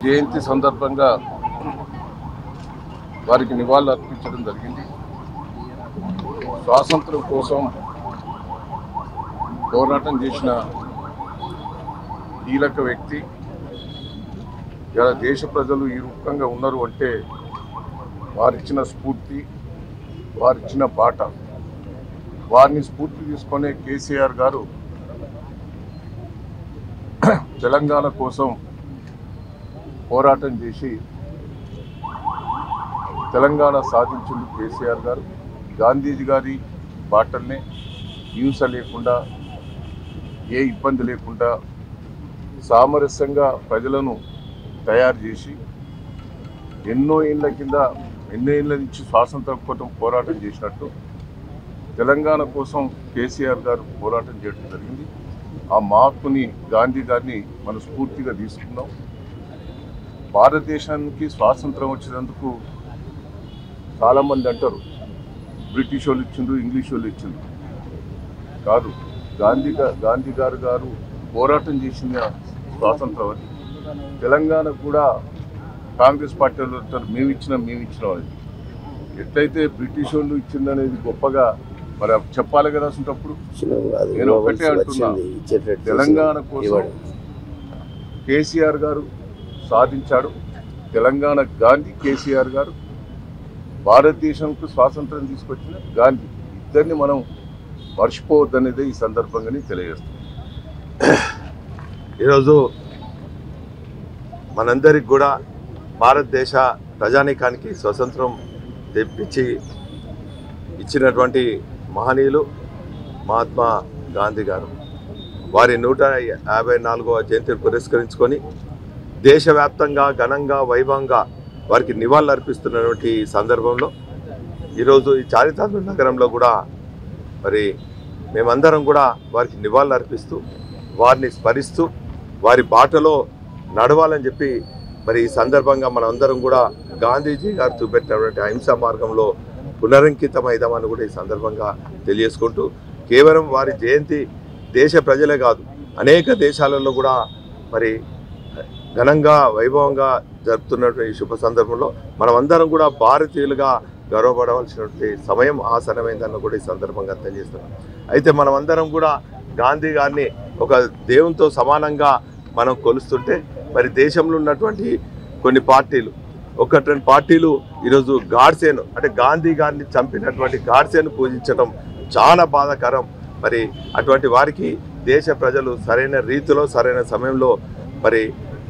జయంతి సందర్భంగా వారికి నివాళులు అర్పించడం జరిగింది స్వాతంత్రం కోసం పోరాటం చేసిన కీలక వ్యక్తి ఇలా దేశ ప్రజలు ఈ రూపంగా ఉన్నారు అంటే వారిచ్చిన స్ఫూర్తి వారిచ్చిన బాట వారిని స్ఫూర్తి తీసుకునే కేసీఆర్ గారు తెలంగాణ కోసం పోరాటం చేసి తెలంగాణ సాధించింది కేసీఆర్ గారు గాంధీజీ గారి బాటల్నే హింస లేకుండా ఏ ఇబ్బంది లేకుండా సామరస్యంగా ప్రజలను తయారు చేసి ఎన్నో ఏళ్ళ కింద ఎన్నో ఏళ్ళ నుంచి స్వాతంత్రం కోసం పోరాటం చేసినట్టు తెలంగాణ కోసం కేసీఆర్ గారు పోరాటం చేయడం జరిగింది ఆ మహాత్ముని గాంధీ గారిని మనం స్ఫూర్తిగా తీసుకున్నాం భారతదేశానికి స్వాతంత్రం వచ్చినందుకు చాలామంది అంటారు బ్రిటిష్ వాళ్ళు ఇచ్చిండ్రు ఇంగ్లీష్ వాళ్ళు ఇచ్చిండ్రు కాదు గాంధీ గా- గాంధీ గారు గారు పోరాటం చేసిన స్వాతంత్రం అది తెలంగాణ కూడా కాంగ్రెస్ పార్టీ వాళ్ళు అంటారు మేము ఇచ్చినాం మేము ఇచ్చినాం అని ఎట్లయితే బ్రిటిష్ వాళ్ళు ఇచ్చిందనేది గొప్పగా మరి చెప్పాలి కదా అసలు నేను ఒకటే అంటున్నా. తెలంగాణ కోసం కేసీఆర్ గారు సాధించాడు తెలంగాణ గాంధీ కేసీఆర్ గారు భారతదేశంకు స్వాతంత్రం తీసుకొచ్చిన గాంధీ ఇద్దరిని మనం మర్చిపోవద్దనేదే ఈ సందర్భంగానే తెలియజేస్తాం ఈరోజు మనందరికి కూడా భారతదేశ ప్రజానీకానికి స్వతంత్రం తెప్పించి ఇచ్చినటువంటి మహనీయులు మహాత్మా గాంధీ గారు వారి నూట యాభై నాలుగవ జయంతిని పురస్కరించుకొని దేశవ్యాప్తంగా ఘనంగా వైభవంగా వారికి నివాళులు అర్పిస్తున్నటువంటి ఈ సందర్భంలో ఈరోజు ఈ చారిత్రాత్మక నగరంలో కూడా మరి మేమందరం కూడా వారికి నివాళులు అర్పిస్తూ వారిని స్మరిస్తూ వారి బాటలో నడవాలని చెప్పి మరి ఈ సందర్భంగా మనమందరం కూడా గాంధీజీ గారు చూపెట్టినటువంటి అహింసా మార్గంలో పునరంకితమైదామని కూడా ఈ సందర్భంగా తెలియజేసుకుంటూ కేవలం వారి జయంతి దేశ ప్రజలే కాదు అనేక దేశాలలో కూడా మరి ఘనంగా వైభవంగా జరుపుతున్నటువంటి ఈ శుభ సందర్భంలో మనమందరం కూడా భారతీయులుగా గర్వపడవలసినటువంటి సమయం ఆసనమైందని కూడా ఈ సందర్భంగా తెలియజేస్తున్నాం అయితే మనమందరం కూడా గాంధీ గారిని ఒక దేవునితో సమానంగా మనం కొలుస్తుంటే మరి దేశంలో ఉన్నటువంటి కొన్ని పార్టీలు ఒక రెండు పార్టీలు ఈరోజు గాడ్సేను అంటే గాంధీ గారిని చంపినటువంటి గాడ్సేను పూజించడం చాలా బాధాకరం మరి అటువంటి వారికి దేశ ప్రజలు సరైన రీతిలో సరైన సమయంలో మరి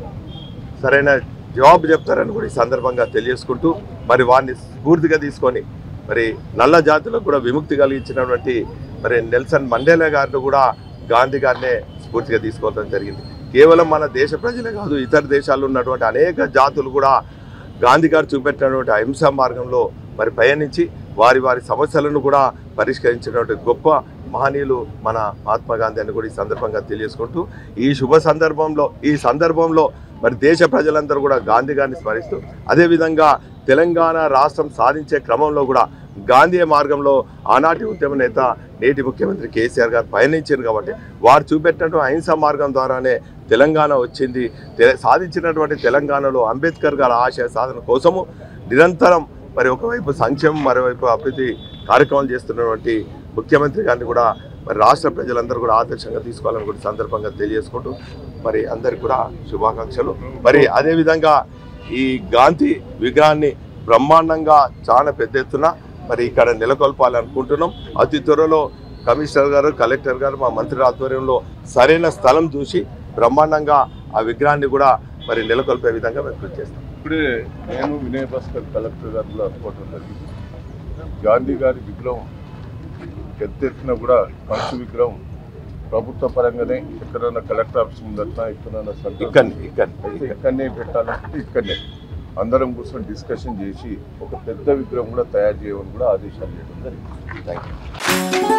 సరైన జవాబు చెప్తారని కూడా ఈ సందర్భంగా తెలియజేసుకుంటూ మరి వారిని స్ఫూర్తిగా తీసుకొని మరి నల్ల జాతులకు కూడా విముక్తి కలిగించినటువంటి మరి నెల్సన్ మండేలా గారిని కూడా గాంధీ గారినే స్ఫూర్తిగా తీసుకోవడం జరిగింది కేవలం మన దేశ ప్రజలే కాదు ఇతర దేశాల్లో ఉన్నటువంటి అనేక జాతులు కూడా గాంధీ గారు చూపెట్టినటువంటి అహింసా మార్గంలో మరి పయనించి వారి వారి సమస్యలను కూడా పరిష్కరించినటువంటి గొప్ప మహనీయులు మన మహాత్మా గాంధీ అని కూడా ఈ సందర్భంగా తెలియజేసుకుంటూ ఈ శుభ సందర్భంలో ఈ సందర్భంలో మరి దేశ ప్రజలందరూ కూడా గాంధీ గారిని స్మరిస్తూ అదేవిధంగా తెలంగాణ రాష్ట్రం సాధించే క్రమంలో కూడా గాంధీ మార్గంలో ఆనాటి ఉద్యమ నేత నేటి ముఖ్యమంత్రి కేసీఆర్ గారు పయనించారు కాబట్టి వారు చూపెట్టినటువంటి అహింసా మార్గం ద్వారానే తెలంగాణ వచ్చింది తె- సాధించినటువంటి తెలంగాణలో అంబేద్కర్ గారి ఆశయ సాధన కోసము నిరంతరం మరి ఒకవైపు సంక్షేమం మరోవైపు అభివృద్ధి కార్యక్రమాలు చేస్తున్నటువంటి ముఖ్యమంత్రి గారిని కూడా మరి రాష్ట్ర ప్రజలందరూ కూడా ఆదర్శంగా తీసుకోవాలని కూడా ఈ సందర్భంగా తెలియజేసుకుంటూ మరి అందరికి కూడా శుభాకాంక్షలు మరి అదేవిధంగా ఈ గాంధీ విగ్రహాన్ని బ్రహ్మాండంగా చాలా పెద్ద ఎత్తున మరి ఇక్కడ నెలకొల్పాలనుకుంటున్నాం అతి త్వరలో కమిషనర్ గారు కలెక్టర్ గారు మా మంత్రి ఆధ్వర్యంలో సరైన స్థలం చూసి బ్రహ్మాండంగా ఆ విగ్రహాన్ని కూడా మరి నెలకొల్పే విధంగా మేము కృషి చేస్తాం ఇప్పుడే నేను వినయ్ భాస్కర్ కలెక్టర్ గారు కూడా అనుకోవడం జరిగింది గాంధీ గారి విగ్రహం పెద్ద ఎత్తున కూడా కంచు విగ్రహం ప్రభుత్వ పరంగానే ఎక్కడైనా కలెక్టర్ ఆఫీస్ ముందట్నా ఎక్కడైనా సెంటర్ ఇక్కడ ఇక్కడ అయితే ఇక్కడనే పెట్టాలంటే ఇక్కడనే అందరం కూర్చొని డిస్కషన్ చేసి ఒక పెద్ద విగ్రహం కూడా తయారు చేయమని కూడా ఆదేశాలు చేయడం జరిగింది థ్యాంక్ యూ